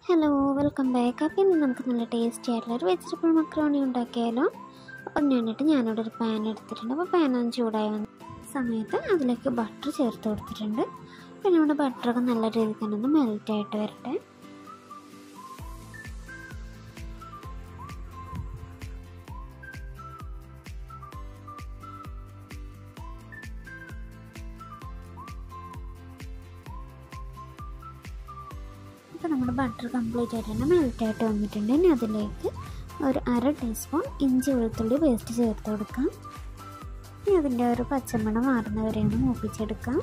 hello welcome back അപ്പോൾ ഇന്ന് നമുക്ക് നല്ല ടേസ്റ്റി ആയിട്ടുള്ള ഒരു വെജിറ്റബിൾ മക്രോണി ഉണ്ടാക്കിയാലോ അപ്പം ഞാനിട്ട് ഞാനിവിടെ ഒരു പാൻ എടുത്തിട്ടുണ്ട് അപ്പോൾ പാൻ ഒന്ന് ചൂടായ സമയത്ത് അതിലേക്ക് ബട്ടർ ചേർത്ത് കൊടുത്തിട്ടുണ്ട് അപ്പോൾ നമ്മുടെ ബട്ടറൊക്കെ നല്ല രീതിക്ക് തന്നെ ഒന്ന് മെൽറ്റായിട്ട് വരട്ടെ ഇപ്പോൾ നമ്മുടെ ബട്ടർ കംപ്ലീറ്റ് ആയിട്ട് തന്നെ മെൽറ്റായിട്ട് വന്നിട്ടുണ്ട് ഇനി അതിലേക്ക് ഒരു അര ടീസ്പൂൺ ഇഞ്ചി വെളുത്തുള്ളി പേസ്റ്റ് ചേർത്ത് കൊടുക്കാം ഇനി അതിൻ്റെ ഒരു പച്ചമണം മാറുന്നവരെ ഒന്ന് മൂപ്പിച്ചെടുക്കാം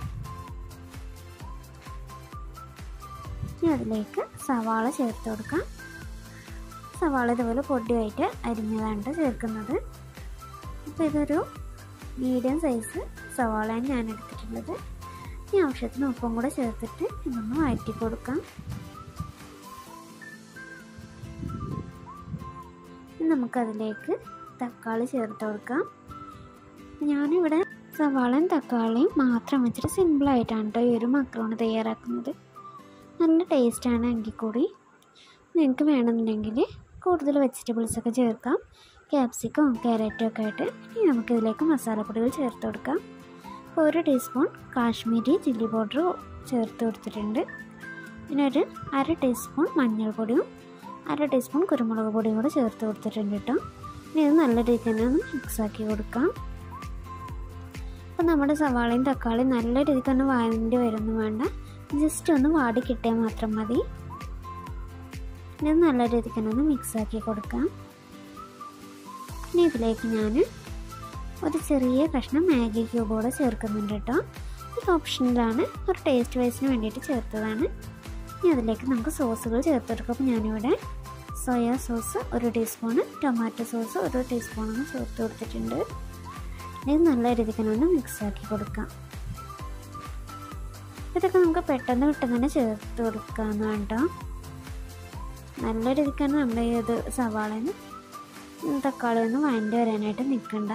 ഇനി അതിലേക്ക് സവാള ചേർത്ത് കൊടുക്കാം സവാള ഇതുപോലെ പൊടിയായിട്ട് അരിഞ്ഞതാണ് ചേർക്കുന്നത് അപ്പോൾ ഇതൊരു മീഡിയം സൈസ് സവാളയാണ് ഞാൻ എടുത്തിട്ടുള്ളത് ഈ ആവശ്യത്തിന് ഉപ്പും കൂടെ ചേർത്തിട്ട് ഇതൊന്ന് വഴറ്റി കൊടുക്കാം നമുക്കതിലേക്ക് തക്കാളി ചേർത്ത് കൊടുക്കാം ഞാനിവിടെ സവാളയും തക്കാളിയും മാത്രം വെച്ചിട്ട് സിമ്പിളായിട്ടാണ് കേട്ടോ ഈ ഒരു മക്രോണ് തയ്യാറാക്കുന്നത് നല്ല ടേസ്റ്റാണ് എങ്കിൽ കൂടി നിങ്ങൾക്ക് വേണമെന്നുണ്ടെങ്കിൽ കൂടുതൽ വെജിറ്റബിൾസ് ഒക്കെ ചേർക്കാം ക്യാപ്സിക്കവും ക്യാരറ്റും ഒക്കെ ആയിട്ട് ഇനി നമുക്കിതിലേക്ക് മസാലപ്പൊടികൾ ചേർത്ത് കൊടുക്കാം അപ്പോൾ ഒരു ടീസ്പൂൺ കാശ്മീരി ചില്ലി പൗഡർ ചേർത്ത് കൊടുത്തിട്ടുണ്ട് പിന്നെ ഒരു അര ടീസ്പൂൺ മഞ്ഞൾപ്പൊടിയും അര ടീസ്പൂൺ കുരുമുളക് പൊടിയും കൂടെ ചേർത്ത് കൊടുത്തിട്ടുണ്ട് കേട്ടോ ഇനി ഇത് നല്ല രീതിക്ക് തന്നെ ഒന്ന് മിക്സാക്കി കൊടുക്കാം അപ്പം നമ്മുടെ സവാളയും തക്കാളിയും നല്ല രീതിക്ക് തന്നെ വഴണ്ടി വരുന്നു വേണ്ട ജസ്റ്റ് ഒന്ന് വാടി കിട്ടിയാൽ മാത്രം മതി ഇനി ഇത് നല്ല രീതിക്ക് തന്നെ ഒന്ന് മിക്സാക്കി കൊടുക്കാം ഇനി ഇതിലേക്ക് ഞാൻ ഒരു ചെറിയ കഷ്ണം മാഗി ക്യൂബ് കൂടെ ചേർക്കുന്നുണ്ട് കേട്ടോ ഇത് ഓപ്ഷനിലാണ് ഒരു ടേസ്റ്റ് വൈസിന് വേണ്ടിയിട്ട് ചേർത്തതാണ് ഇനി അതിലേക്ക് നമുക്ക് സോസുകൾ ചേർത്ത് കൊടുക്കും അപ്പോൾ ഞാനിവിടെ സോയാ സോസ് ഒരു ടീസ്പൂണ് ടൊമാറ്റോ സോസ് ഒരു ടീസ്പൂണൊന്ന് ചേർത്ത് കൊടുത്തിട്ടുണ്ട് ഇത് നല്ല രീതിക്ക് ഒന്ന് മിക്സാക്കി കൊടുക്കാം ഇതൊക്കെ നമുക്ക് പെട്ടെന്ന് പെട്ടെന്ന് തന്നെ ചേർത്ത് കൊടുക്കാമെന്ന് കേട്ടോ നല്ല രീതിക്കാണ് നമ്മുടെ ഈ ഇത് സവാളയിൽ തക്കാളി ഒന്ന് വഴണ്ടി വരാനായിട്ട് നിൽക്കണ്ട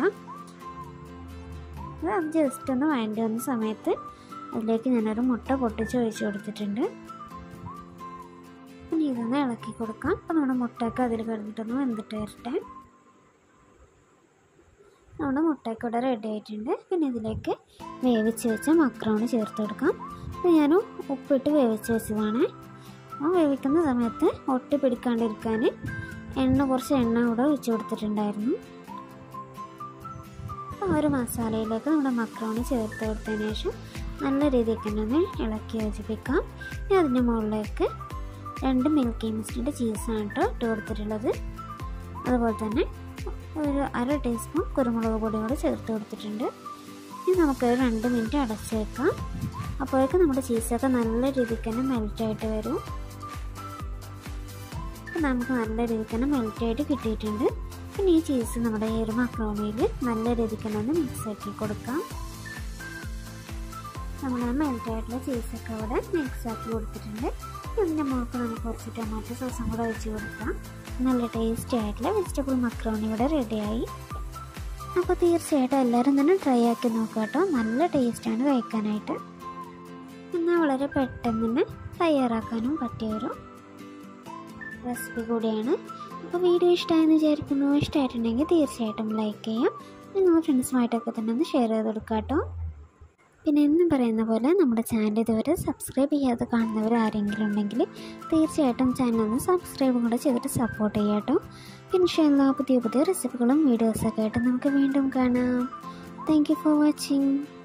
അത് ജസ്റ്റ് ഒന്ന് വഴണ്ടി വന്ന സമയത്ത് അതിലേക്ക് ഞാനൊരു മുട്ട പൊട്ടിച്ച് ഒഴിച്ച് കൊടുത്തിട്ടുണ്ട് ഇനി ഇതൊന്ന് ഇളക്കി കൊടുക്കാം അപ്പോൾ നമ്മുടെ മുട്ടയൊക്കെ അതിൽ കിടന്നിട്ടൊന്ന് വെന്തിട്ട് വരട്ടെ നമ്മുടെ മുട്ടയൊക്കെ ഇവിടെ റെഡി ആയിട്ടുണ്ട് പിന്നെ ഇതിലേക്ക് വേവിച്ച് വെച്ച മക്രോണ് ചേർത്ത് കൊടുക്കാം അപ്പോൾ ഞാൻ ഉപ്പിട്ട് വേവിച്ച് വെച്ചതാണ് അപ്പോൾ വേവിക്കുന്ന സമയത്ത് ഒട്ടി പിടിക്കാണ്ടിരിക്കാൻ എണ്ണ കുറച്ച് എണ്ണ കൂടെ ഒഴിച്ച് കൊടുത്തിട്ടുണ്ടായിരുന്നു അപ്പോൾ ഒരു മസാലയിലേക്ക് നമ്മുടെ മക്രോണി ചേർത്ത് കൊടുത്തതിന് ശേഷം നല്ല രീതിക്ക് തന്നെ ഒന്ന് ഇളക്കി യോജിപ്പിക്കാം ഇനി അതിൻ്റെ മുകളിലേക്ക് രണ്ട് മിൽക്കി മിസ്റ്റിൻ്റെ ചീസാണ് കേട്ടോ ഇട്ട് കൊടുത്തിട്ടുള്ളത് അതുപോലെ തന്നെ ഒരു അര ടീസ്പൂൺ കുരുമുളക് പൊടി കൂടെ ചേർത്ത് കൊടുത്തിട്ടുണ്ട് ഇനി നമുക്ക് രണ്ട് മിനിറ്റ് അടച്ച് വെക്കാം അപ്പോഴേക്കും നമ്മുടെ ചീസൊക്കെ നല്ല രീതിക്ക് തന്നെ മെൽറ്റായിട്ട് വരും നമുക്ക് നല്ല രീതിക്ക് തന്നെ മെൽറ്റായിട്ട് കിട്ടിയിട്ടുണ്ട് പിന്നെ ഈ ചീസ് നമ്മുടെ ഈ ഒരു മക്രോണിയിൽ നല്ല രീതിക്ക് തന്നെ ഒന്ന് മിക്സ് ആക്കി കൊടുക്കാം നമ്മൾ മെൽറ്റായിട്ടുള്ള ചീസൊക്കെ അവിടെ മിക്സ് ആക്കി കൊടുത്തിട്ടുണ്ട് ഇതിൻ്റെ മുകൾക്ക് നമുക്ക് കുറച്ച് ടൊമാറ്റോ സോസും കൂടെ ഒഴിച്ച് കൊടുക്കാം നല്ല ടേസ്റ്റി ആയിട്ടുള്ള വെജിറ്റബിൾ മക്രോണി ഇവിടെ റെഡിയായി അപ്പോൾ തീർച്ചയായിട്ടും എല്ലാവരും തന്നെ ട്രൈ ആക്കി നോക്കാം കേട്ടോ നല്ല ടേസ്റ്റാണ് കഴിക്കാനായിട്ട് എന്നാൽ വളരെ പെട്ടെന്ന് തന്നെ തയ്യാറാക്കാനും പറ്റിയ ഒരു റെസിപ്പി കൂടിയാണ് അപ്പോൾ വീഡിയോ ഇഷ്ടമായെന്ന് വിചാരിക്കുന്നു ഇഷ്ടമായിട്ടുണ്ടെങ്കിൽ തീർച്ചയായിട്ടും ലൈക്ക് ചെയ്യാം നിങ്ങളുടെ ഫ്രണ്ട്സുമായിട്ടൊക്കെ തന്നെ ഒന്ന് ഷെയർ ചെയ്ത് കൊടുക്കാം കേട്ടോ പിന്നെ എന്നും പറയുന്ന പോലെ നമ്മുടെ ചാനൽ ഇതുവരെ സബ്സ്ക്രൈബ് ചെയ്യാതെ കാണുന്നവർ ആരെങ്കിലും ഉണ്ടെങ്കിൽ തീർച്ചയായിട്ടും ചാനൽ ഒന്ന് സബ്സ്ക്രൈബും കൂടെ ചെയ്തിട്ട് സപ്പോർട്ട് ചെയ്യാം കേട്ടോ പിന്നെ എല്ലാ പുതിയ പുതിയ റെസിപ്പികളും വീഡിയോസൊക്കെ ആയിട്ട് നമുക്ക് വീണ്ടും കാണാം താങ്ക് ഫോർ വാച്ചിങ്